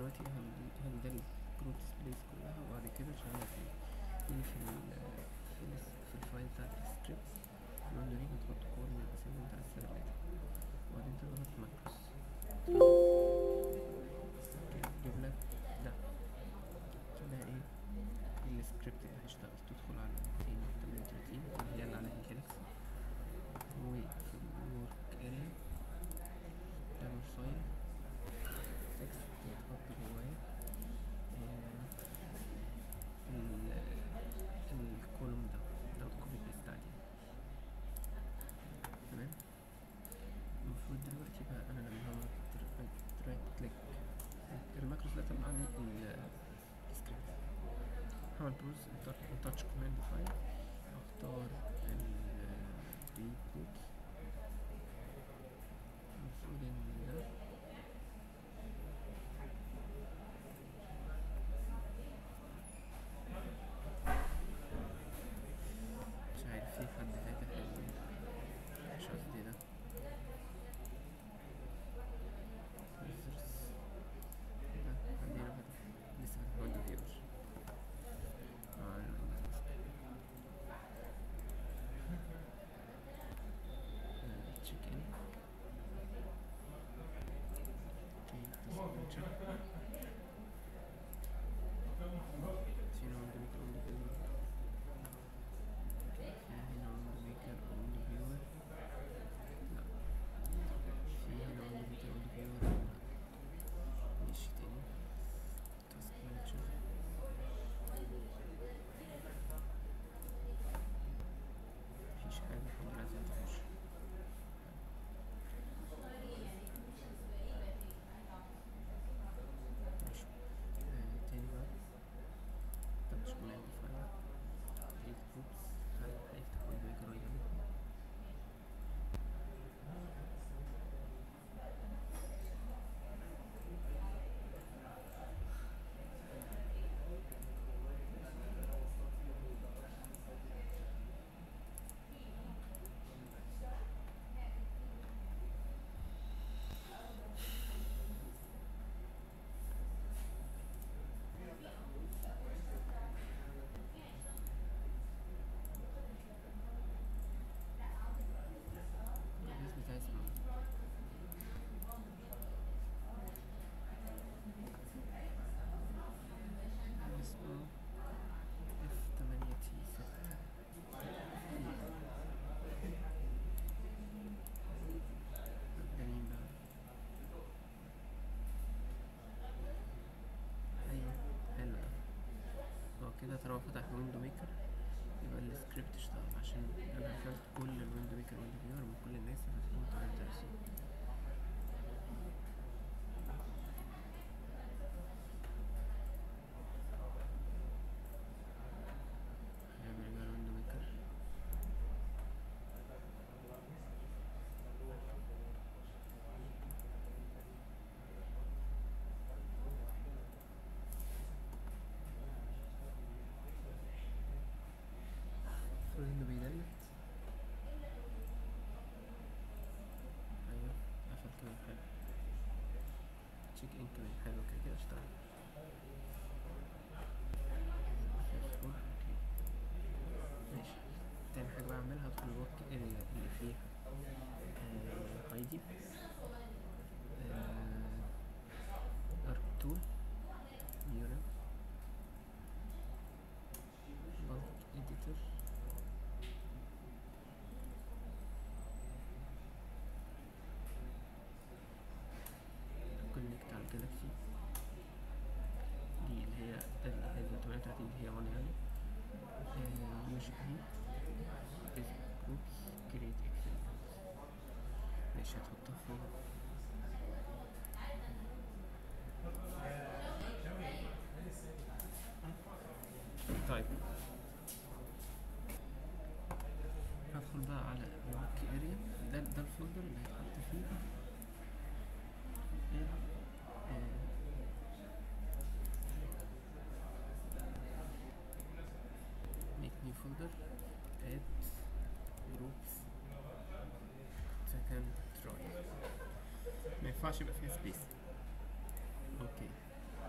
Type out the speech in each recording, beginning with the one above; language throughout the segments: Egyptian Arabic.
دلوقتي هن- هندل الجروب ديسبلايز كلها وبعد كده شغالة في تيجي في ال في, ال في الفايل بتاع السكريبت الويندو دي بتحط كل الاسامي بتاع السيرفرات وبعدين تضغط ماكروس تجيب لك ده تلاقي ايه السكريبت اللي هيشتغل تدخل على 238 اللي هي اللي عليها الجالكسي وفي الورك اريا تعمل فايل تكست تحط جواه آه، ال- الكولوم ده ده الكوبي بيست عليه تمام المفروض دلوقتي بقى انا لما هعمل رايت كليك الماكروس ده طبعا السكريبت هعمل بروز تاتش كوماند فايل اختار البي كود المفروض ان ده مش عارف في حد فاتح ال- مش قصدي ده users ده عندنا فاتح لسه فاتح ويندو فيور اه الويندوز تشيك ان take the signature هنا عند ميكر اون فيور هنا عند ميكر اون فيور لا في هنا عند ميكر اون فيور ماشي تاني تاسك مانجر مفيش حاجة الحمد لله لازم تخش ماشي آه، تاني بقى تاتش كوماند فايل ريد جروبس هل هيفتح ويندو ميكر ولا لا الناس بتاعي اسمه اسمه اف تمانية تي ستة ده مين بقى؟ ايوه حلو ده هو كده طالما فتح ويندو ميكر يبقى السكريبت اشتغل عشان انا قفلت كل الويندو ميكر ويندو فيور من كل الناس فاتحين 38 هنعمل بقى الويندو ميكر المفروض انه بيدلت ايوه قفل كمان حلو تشيك ان كمان حلو كده كده اشتغل فول، اوكي ماشي تاني حاجة بعملها ادخل الورك اريا اللي فيها آه، ايدي ارك تول يورم bulk editor كونكت على الجالكسي دي اللي هي اللي هي الزيتونية بتاعتي اللي هي وان يعني يوج بي is groups create excel ماشي هتحطها فين طيب هدخل بقى على الورك اريا ده ده الفولدر اللي هيتحط فيه ال آه، make new folder add groups second try ما ينفعش يبقى فيها سبيس اوكي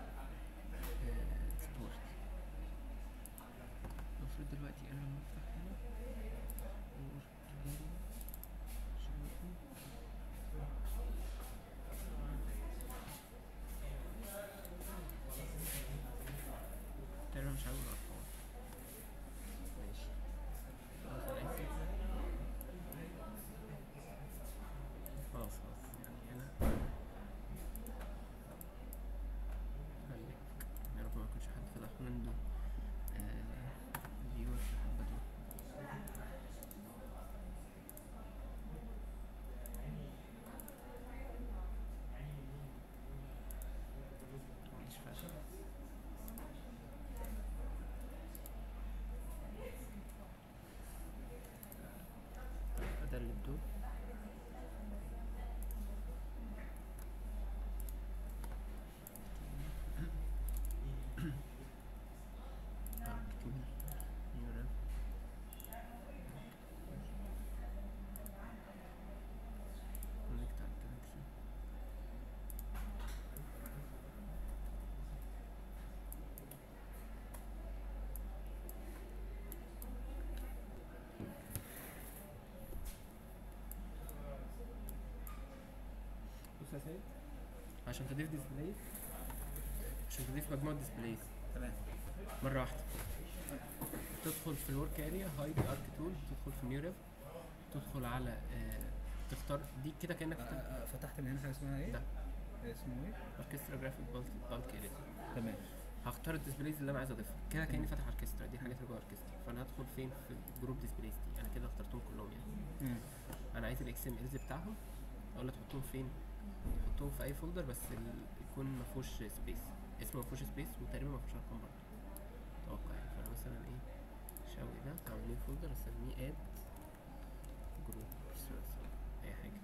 طيب عشان تضيف ديسبلاي عشان تضيف مجموعة ديسبلايز تمام مرة واحدة تدخل في الورك اريا هايد ارك تول تدخل في نيو ريف تدخل على آه تختار دي كده كانك آه، آه، فتحت من هنا حاجه اسمها ايه؟ ده. آه، اسمه ايه؟ اوركسترا جرافيك بالك اريا تمام هختار الديسبلايز اللي انا عايز اضيفها كده كاني فاتح اوركسترا دي حاجات اللي جوه اوركسترا فانا هدخل فين في الجروب ديسبلايز دي انا كده اخترتهم كلهم يعني مم. انا عايز الاكس ام الز بتاعهم اقول له تحطهم فين تحطهم في اي فولدر بس ال- يكون ما فيهوش سبيس اسمه ما فيهوش سبيس وتقريبا ما فيهوش ارقام برضه اتوقع يعني فانا مثلا ايه شاوي ده هعمل نيو فولدر اسميه اد جروب اي حاجه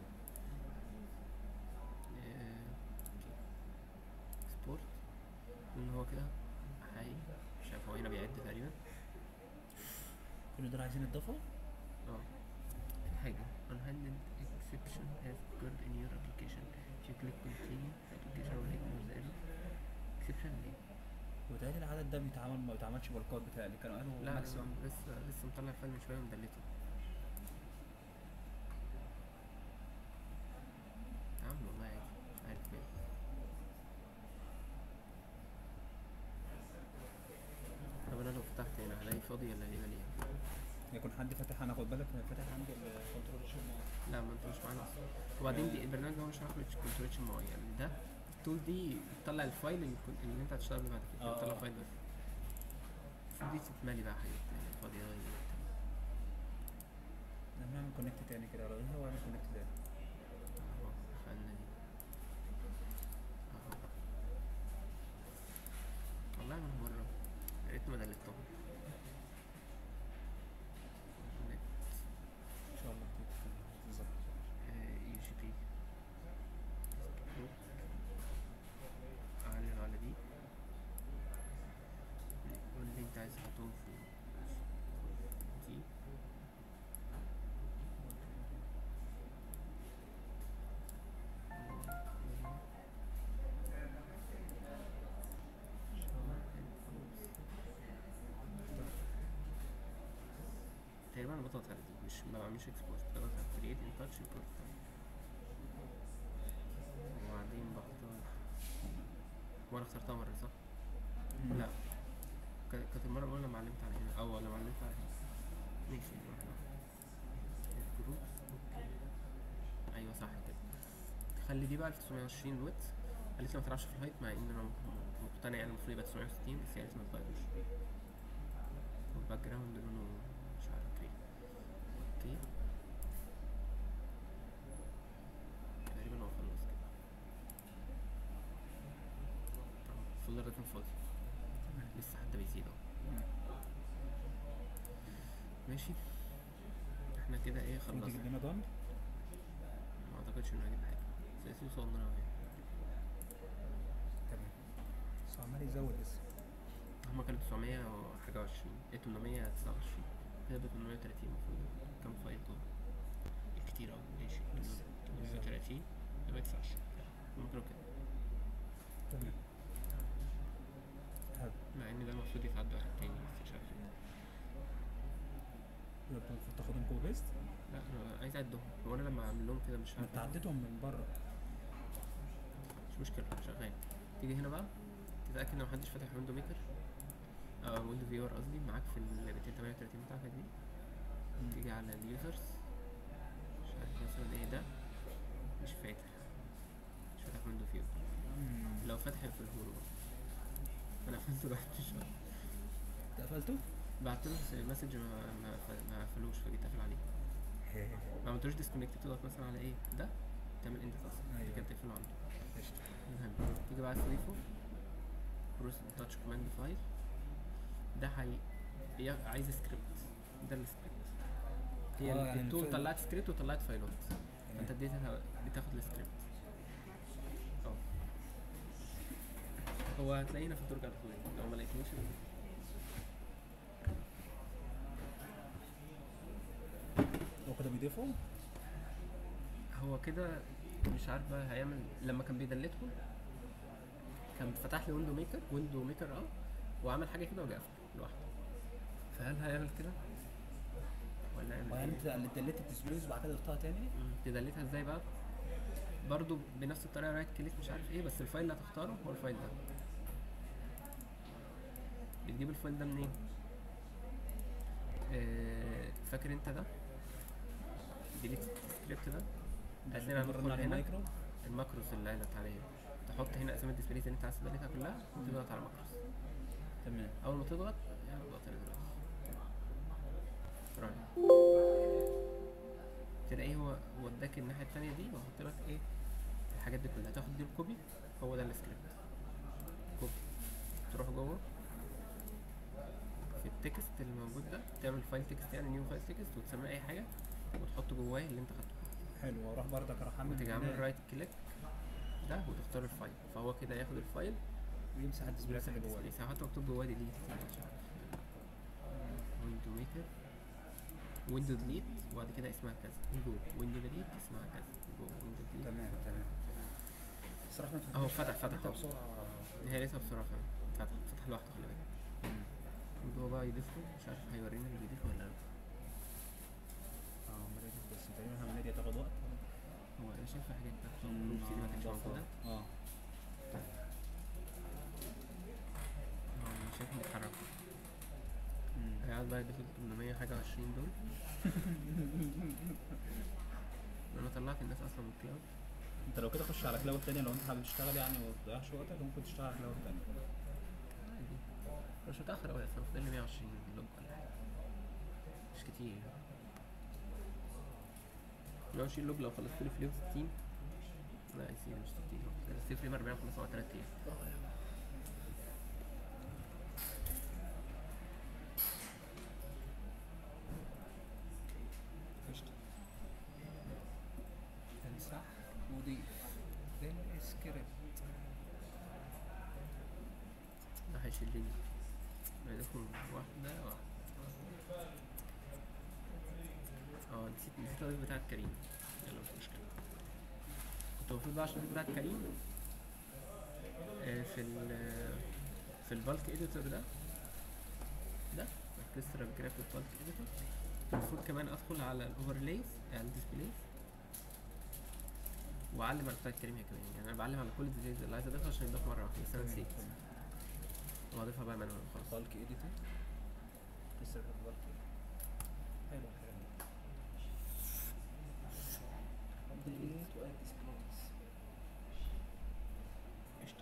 اكسبورت ان هو كده هاي مش عارف هو هنا بيعد تقريبا كل دول عايزين يتضافوا؟ اه حاجة unhandled exception has occurred in your application if you click continue the application will ignore the error exception ليه؟ وتهيألي العدد ده بيتعمل ما بيتعملش بالكود بتاعي كانوا قالوا لا لا maximum. لسه لسه مطلع فايل من شوية ومدلته عامل والله عادي مش عارف ماله طب انا لو فتحت هنا هلاقي فاضي ولا هلاقي مليان؟ يكون حد فاتح انا خد بالك أنا فاتح عندي الكنترول شيب لا ما انت مش معانا اصلا وبعدين دي البرنامج ده مش هياخد كونتريتشن معين ده التول دي بتطلع الفايل اللي, يكون- اللي انت هتشتغل بيه بعد كده اه. بتطلع فايل بس المفروض دي تتملي بقى حاجات تانية فاضية غير لما نعمل كونكت تاني كده الغيها واعمل كونكت تاني اهو قفلنا دي اهو والله من مرة يا ريت ما دلتهم نت ان شاء الله تظبط يو جي بي اعلم على دي قول لي انت عايز تحطهم في دي تقريبا انا بضغط على دي مش ما بعملش اكسبورت بضغط على كرييت ان تاتش امبورت وبعدين بختار وانا اخترتها مرة صح؟ لا كا- كانت المرة الأولى لما علمت على هنا أو لما علمت على هنا ماشي نروح لها الجروبس اوكي أيوة صح كده خلي دي بقى 1920 وات قالت لي ما تلعبش في الهايت مع ان انا م- مقتنع يعني المفروض يبقى 960 بس هي قالت لي ما تغيروش والباك جراوند لونه مش عارف كريم اوكي تقريبا هو خلص كده طبعا الفولدر ده كان فاضي لسه حتى بيزيد اهو ماشي احنا كده ايه المفروض خلصنا يجيب لنا دون ما اعتقدش انه هيجيب حاجه سياسي وصلنا اهو تمام بس هو عمال يزود لسه هما كانوا 900 وحاجة وعشرين ايه 829 كده بقى 830 المفروض كام فايل دول كتير أوي ماشي لسه. 830 يبقى 29 هما كانوا كده تمام حلو مع ان ده المفروض يتعدى واحد تاني بس مش عارف ليه. يبقى المفروض تاخدهم كوبي بيست لا انا عايز اعدهم هو انا لما اعمل لهم كده مش ما عارف انت عديتهم من بره مش مشكلة شغال تيجي هنا بقى تتأكد ان محدش فاتح ويندو ميكر اه ويندو فيور قصدي معاك في ال 238 بتاعتك دي تيجي على اليوزرز مش عارف مثلا ايه ده مش فاتح مش فاتح ويندو فيور مم. لو فاتح يقفله له بقى انا قفلته لوحدي مش عارف. انت قفلته؟ بعت له مسج ما ما ما قفلوش فجيت قافل عليه ما عملتوش ديسكونكت تضغط مثلا على ايه ده تعمل اند تاسك أيوة. كده تقفله عنده قشطة. المهم تيجي بقى تضيفه بروس تاتش كوماند فايل ده هي هي عايز سكريبت ده السكريبت هي آه، ال- يعني التول الفايل- طلعت سكريبت وطلعت فايلات تمام. انت اديتها بتاخد السكريبت اه هو هتلاقينا في الدرج على طول يعني، لو ما لقيتنيش هو كده بيضيفوا هو كده مش عارف بقى هيعمل لما كان بيدلتهم كان فتح لي ويندو ميكر ويندو ميكر اه وعمل حاجه كده وجا قفل لوحده فهل هيعمل كده ولا يعمل يعني ايه؟ انت اللي دلت الديسبليز وبعد كده ضفتها تاني مم. تدلتها ازاي بقى برضو بنفس الطريقه رايت كليك مش عارف ايه بس الفايل اللي هتختاره هو الفايل ده بتجيب الفايل ده منين آه فاكر انت ده ديليت سكريبت ده هتلاقينا مرة هندخل على هنا المايكرو الماكروس اللي قالت عليها تحط هنا اسامي الديسبلايز اللي انت عايز تدلتها كلها وتضغط على ماكروس تمام اول ما تضغط يعني اضغط هنا دلوقتي رايت تلاقيه هو وداك الناحيه التانية دي وهحط لك ايه الحاجات دي كلها تاخد دي الكوبي هو ده السكريبت كوبي تروح جوه في التكست اللي موجود ده تعمل فايل تكست يعني نيو فايل تكست وتسميه اي حاجه وتحط جواه اللي انت خدته حلو واروح برضك اروح اعمل وتيجي عامل هنا رايت كليك ده وتختار الفايل فهو كده ياخد الفايل ويمسح الديسبلاي اللي جواه بس حتى مكتوب جواه ديليت ويندو ميكر ويندو ديليت وبعد كده اسمها كذا جو ويندو ديليت اسمها كذا جو ويندو ديليت تمام تمام الصراحة ما اهو فتحتش- فتح فتح فتحها اهو. بسرعة هي لسه بسرعة فعلا فتح فتح لوحده خلي بالك مم. وجوه بقى يضيف له مش عارف هيورينا اللي بيضيف ولا لا اه مديت بس تقريبا العملية دي هتاخد وقت هو انا شايف في حاجات بتاعت الجروبس دي ما كانتش موجودة اه هو أنا شايف ان اتحركوا مم. هيقعد بقى يضيف ال 800 حاجة وعشرين دول انا طلعت الناس اصلا من الكلاود انت لو كده خش على كلاود تاني لو انت حابب تشتغل يعني وما تضيعش وقتك ممكن تشتغل على كلاود تاني عادي مش متأخر أوي أصلا فاضل لي 120 لوج ولا حاجة مش كتير 120 لوج لو خلصت لي في اليوم 60 لا يا سيدي مش 60 خلصت لي في اليوم 40 خلصوا على 3 أيام قشطة امسح وضيف للسكريبت ده هيشيلني هيدخل واحدة واحدة اه نسيت نسيت الوظيفة بتاعت كريم يلا مش مشكلة كنت المفروض بقى عشان الوظيفة بتاعت كريم آه، في ال في البالك اديتور ده ده orchestral جرافيك بالك اديتور المفروض كمان ادخل على الاوفرلايز على الديسبلايز واعلم على بتاعت كريم هي كمان يعني انا بعلم على كل الديتيلز اللي عايز اضيفها عشان يضاف مرة واحدة بس انا نسيت واضيفها بقى مانوال خلاص بالك اديتور لسه بالك حلو الكلام ده ابديت واد ديسبلايز قشطة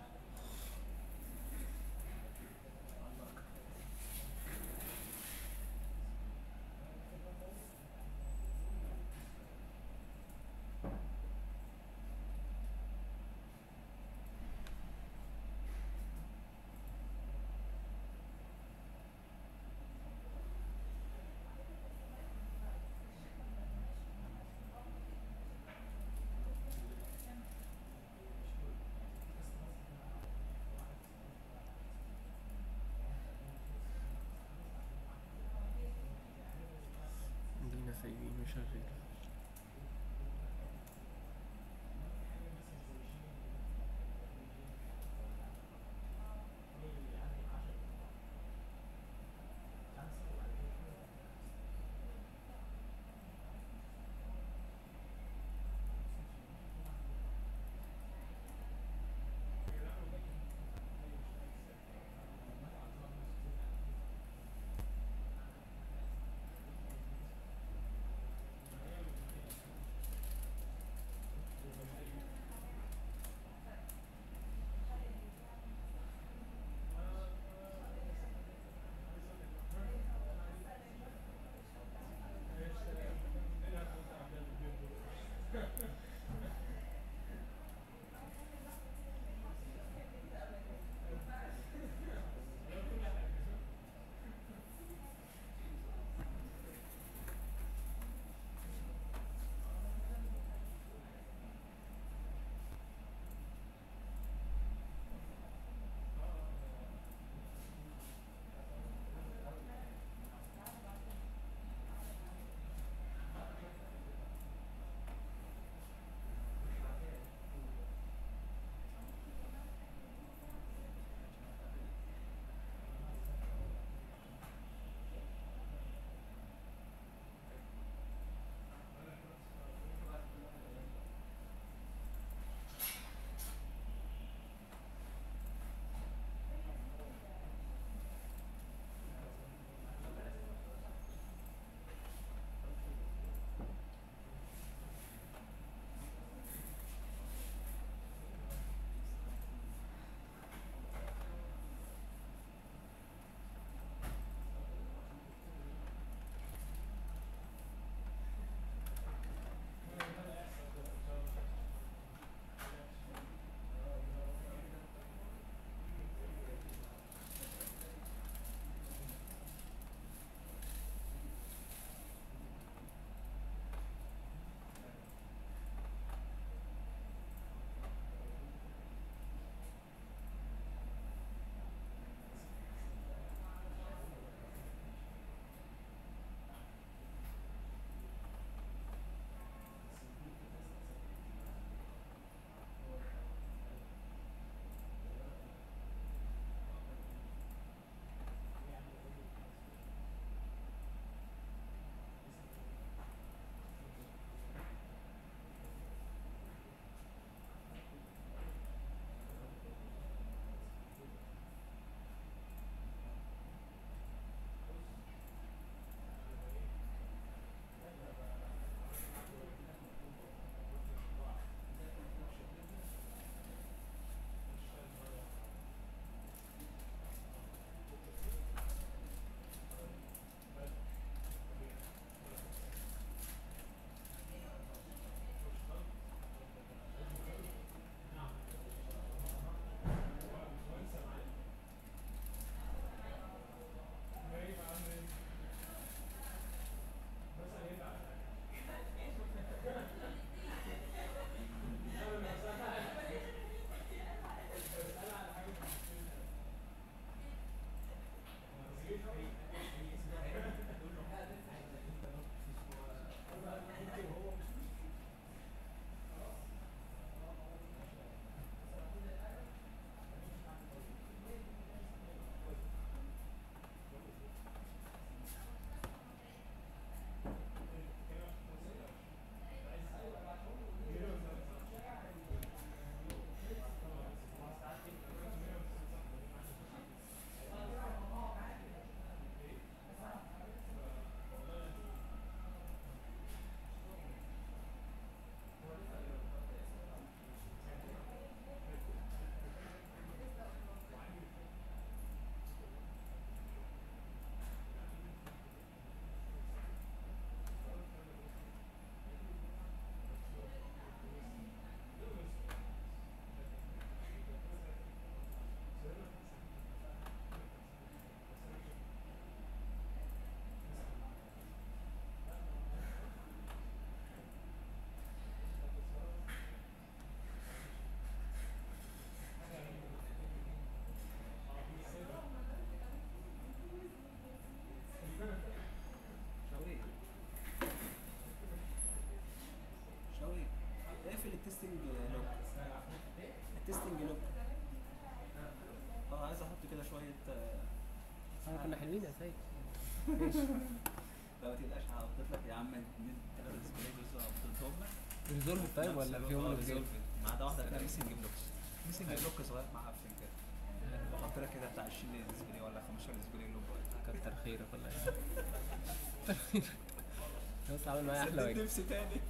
شويه آه، احنا كنا حلوين يا سيد لا ما تقلقش هحطط لك يا عم ثلاث ديسبلاي دول حطيتهم لك ريزولف طيب ولا فيهم اه ريزولف ريزولف ما عدا واحده كده ميسنج بلوكس ميسنج بلوك صغير معفن كده بحط لك كده بتاع 20 ديسبلاي ولا 15 ديسبلاي لوب كتر خيرك والله كتر خيرك بس عامل معايا احلى سددت واجب نفسي تاني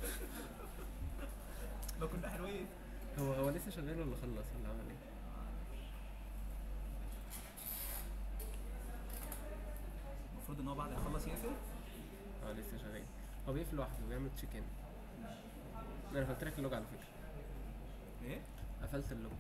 ما كنا حلوين هو هو لسه شغال ولا خلص ولا عمل ايه؟ المفروض ان هو بعد ما يخلص يقفل اه لسه شغال هو بيقفل لوحده بيعمل تشيك ان انا قفلت لك اللوج على فكره ايه؟ قفلت اللوج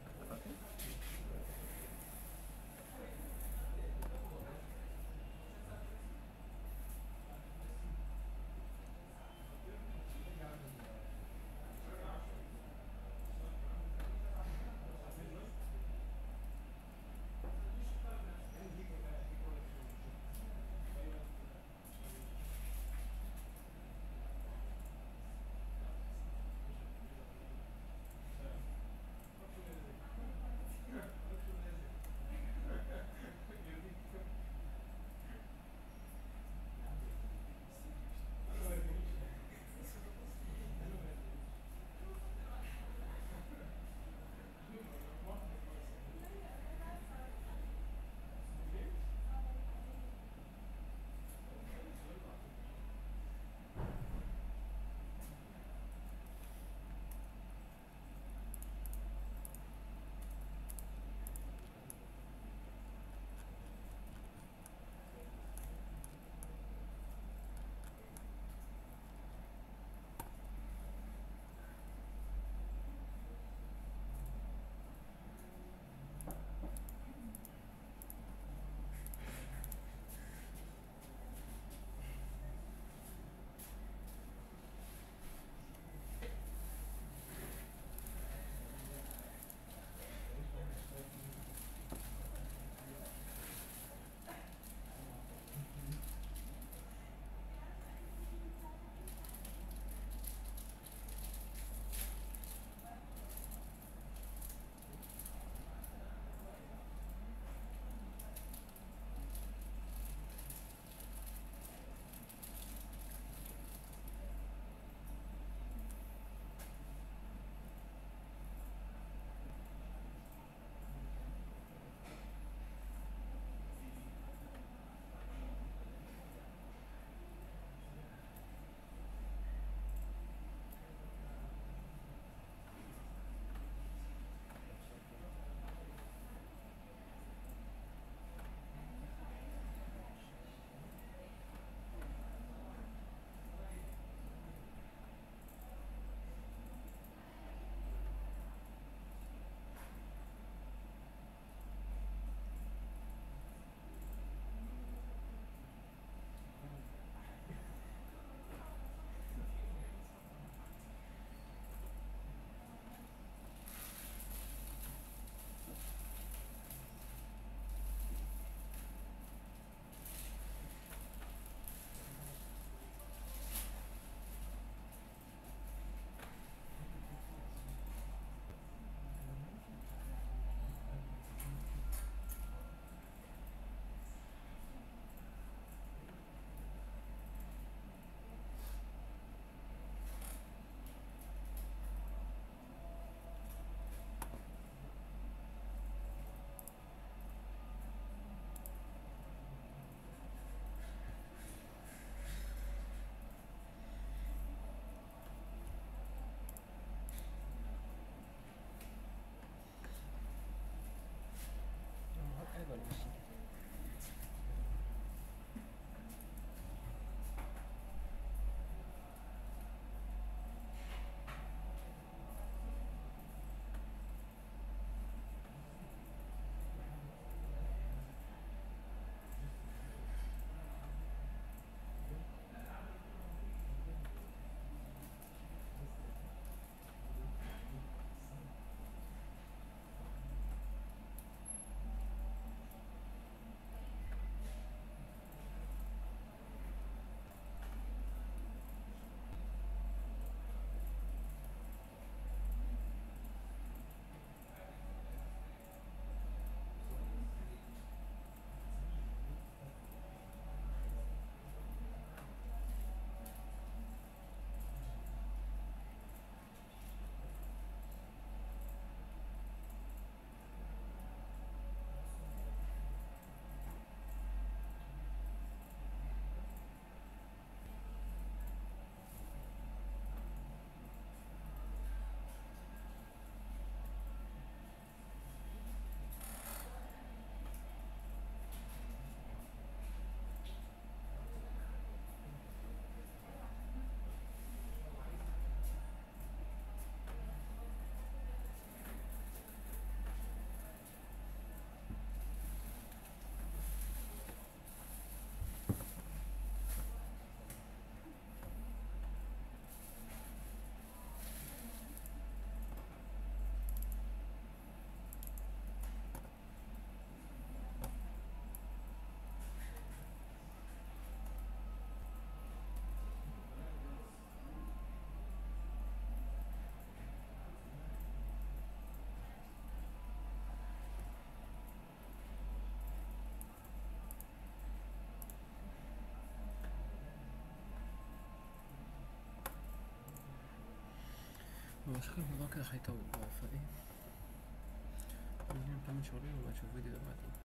هو شكل الموضوع كده هيطول بقى فايه خلينا نكمل شغلنا وبقى نشوف فيديو ده بعدين